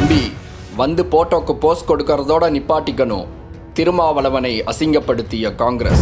தம்பி வந்து போட்டோக்கு போஸ் கொடுக்கறதோட நிப்பாட்டிக்கணும் திருமாவளவனை அசிங்கப்படுத்திய காங்கிரஸ்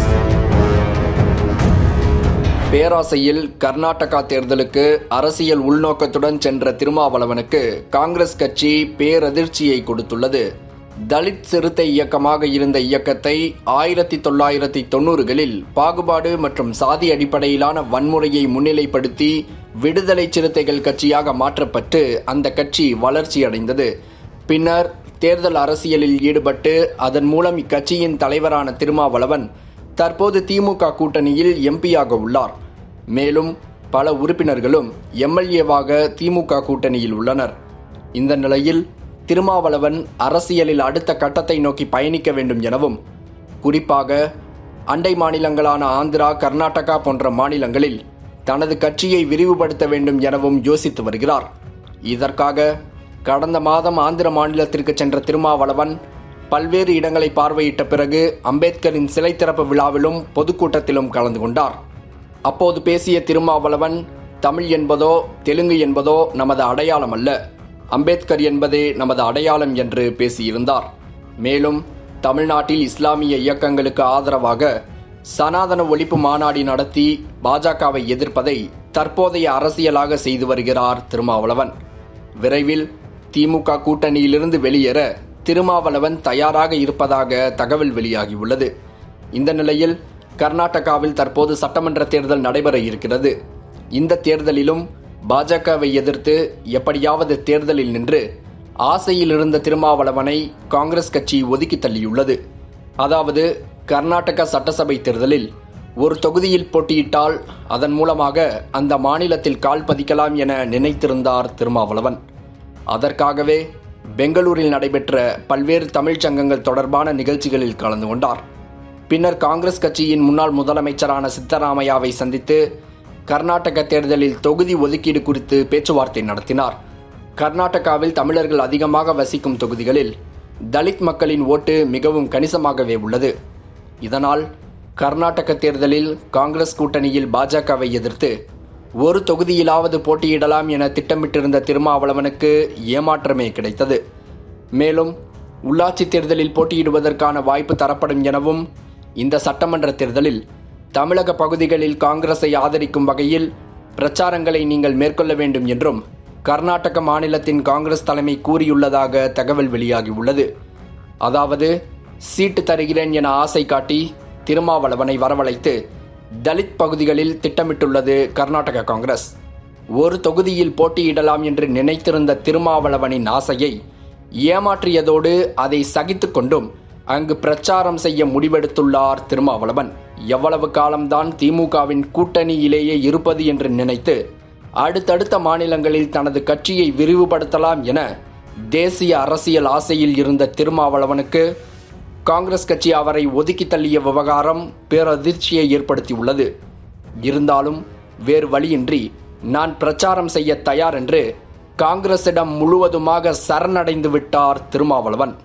பேராசையில் கர்நாடகா தேர்தலுக்கு அரசியல் உள்நோக்கத்துடன் சென்ற திருமாவளவனுக்கு காங்கிரஸ் கட்சி பேரதிர்ச்சியை கொடுத்துள்ளது தலித் சிறுத்தை இயக்கமாக இருந்த இயக்கத்தை ஆயிரத்தி தொள்ளாயிரத்தி தொண்ணூறுகளில் பாகுபாடு மற்றும் சாதி அடிப்படையிலான வன்முறையை முன்னிலைப்படுத்தி விடுதலை சிறுத்தைகள் கட்சியாக மாற்றப்பட்டு அந்த கட்சி வளர்ச்சியடைந்தது பின்னர் தேர்தல் அரசியலில் ஈடுபட்டு அதன் மூலம் இக்கட்சியின் தலைவரான திருமாவளவன் தற்போது திமுக கூட்டணியில் எம்பியாக உள்ளார் மேலும் பல உறுப்பினர்களும் எம்எல்ஏவாக திமுக கூட்டணியில் உள்ளனர் இந்த நிலையில் திருமாவளவன் அரசியலில் அடுத்த கட்டத்தை நோக்கி பயணிக்க வேண்டும் எனவும் குறிப்பாக அண்டை மாநிலங்களான ஆந்திரா கர்நாடகா போன்ற மாநிலங்களில் தனது கட்சியை விரிவுபடுத்த வேண்டும் எனவும் யோசித்து வருகிறார் இதற்காக கடந்த மாதம் ஆந்திர மாநிலத்திற்கு சென்ற திருமாவளவன் பல்வேறு இடங்களை பார்வையிட்ட பிறகு அம்பேத்கரின் சிலை திறப்பு விழாவிலும் பொதுக்கூட்டத்திலும் கலந்து கொண்டார் அப்போது பேசிய திருமாவளவன் தமிழ் என்பதோ தெலுங்கு என்பதோ நமது அடையாளம் அல்ல அம்பேத்கர் என்பதே நமது அடையாளம் என்று பேசியிருந்தார் மேலும் தமிழ்நாட்டில் இஸ்லாமிய இயக்கங்களுக்கு ஆதரவாக சனாதன ஒழிப்பு மாநாடு நடத்தி பாஜகவை எதிர்ப்பதை தற்போதைய அரசியலாக செய்து வருகிறார் திருமாவளவன் விரைவில் திமுக கூட்டணியிலிருந்து வெளியேற திருமாவளவன் தயாராக இருப்பதாக தகவல் வெளியாகியுள்ளது இந்த நிலையில் கர்நாடகாவில் தற்போது சட்டமன்ற தேர்தல் நடைபெற இருக்கிறது இந்த தேர்தலிலும் பாஜகவை எதிர்த்து எப்படியாவது தேர்தலில் நின்று ஆசையில் இருந்த திருமாவளவனை காங்கிரஸ் கட்சி ஒதுக்கி தள்ளியுள்ளது அதாவது கர்நாடக சட்டசபை தேர்தலில் ஒரு தொகுதியில் போட்டியிட்டால் அதன் மூலமாக அந்த மாநிலத்தில் கால் பதிக்கலாம் என நினைத்திருந்தார் திருமாவளவன் அதற்காகவே பெங்களூரில் நடைபெற்ற பல்வேறு தமிழ்ச் சங்கங்கள் தொடர்பான நிகழ்ச்சிகளில் கலந்து கொண்டார் பின்னர் காங்கிரஸ் கட்சியின் முன்னாள் முதலமைச்சரான சித்தராமையாவை சந்தித்து கர்நாடக தேர்தலில் தொகுதி ஒதுக்கீடு குறித்து பேச்சுவார்த்தை நடத்தினார் கர்நாடகாவில் தமிழர்கள் அதிகமாக வசிக்கும் தொகுதிகளில் தலித் மக்களின் ஓட்டு மிகவும் கணிசமாகவே உள்ளது இதனால் கர்நாடக தேர்தலில் காங்கிரஸ் கூட்டணியில் பாஜகவை எதிர்த்து ஒரு தொகுதியிலாவது போட்டியிடலாம் என திட்டமிட்டிருந்த திருமாவளவனுக்கு ஏமாற்றமே கிடைத்தது மேலும் உள்ளாட்சி தேர்தலில் போட்டியிடுவதற்கான வாய்ப்பு தரப்படும் எனவும் இந்த சட்டமன்ற தேர்தலில் தமிழக பகுதிகளில் காங்கிரஸை ஆதரிக்கும் வகையில் பிரச்சாரங்களை நீங்கள் மேற்கொள்ள வேண்டும் என்றும் கர்நாடக மாநிலத்தின் காங்கிரஸ் தலைமை கூறியுள்ளதாக தகவல் வெளியாகியுள்ளது அதாவது சீட்டு தருகிறேன் என ஆசை காட்டி திருமாவளவனை வரவழைத்து தலித் பகுதிகளில் திட்டமிட்டுள்ளது கர்நாடக காங்கிரஸ் ஒரு தொகுதியில் போட்டியிடலாம் என்று நினைத்திருந்த திருமாவளவனின் ஆசையை ஏமாற்றியதோடு அதை சகித்துக் கொண்டும் அங்கு பிரச்சாரம் செய்ய முடிவெடுத்துள்ளார் திருமாவளவன் எவ்வளவு காலம்தான் திமுகவின் கூட்டணியிலேயே இருப்பது என்று நினைத்து அடுத்தடுத்த மாநிலங்களில் தனது கட்சியை விரிவுபடுத்தலாம் என தேசிய அரசியல் ஆசையில் இருந்த திருமாவளவனுக்கு காங்கிரஸ் கட்சி அவரை ஒதுக்கி தள்ளிய விவகாரம் பேரதிர்ச்சியை ஏற்படுத்தியுள்ளது இருந்தாலும் வேறு வழியின்றி நான் பிரச்சாரம் செய்ய தயார் என்று காங்கிரசிடம் முழுவதுமாக சரணடைந்து விட்டார் திருமாவளவன்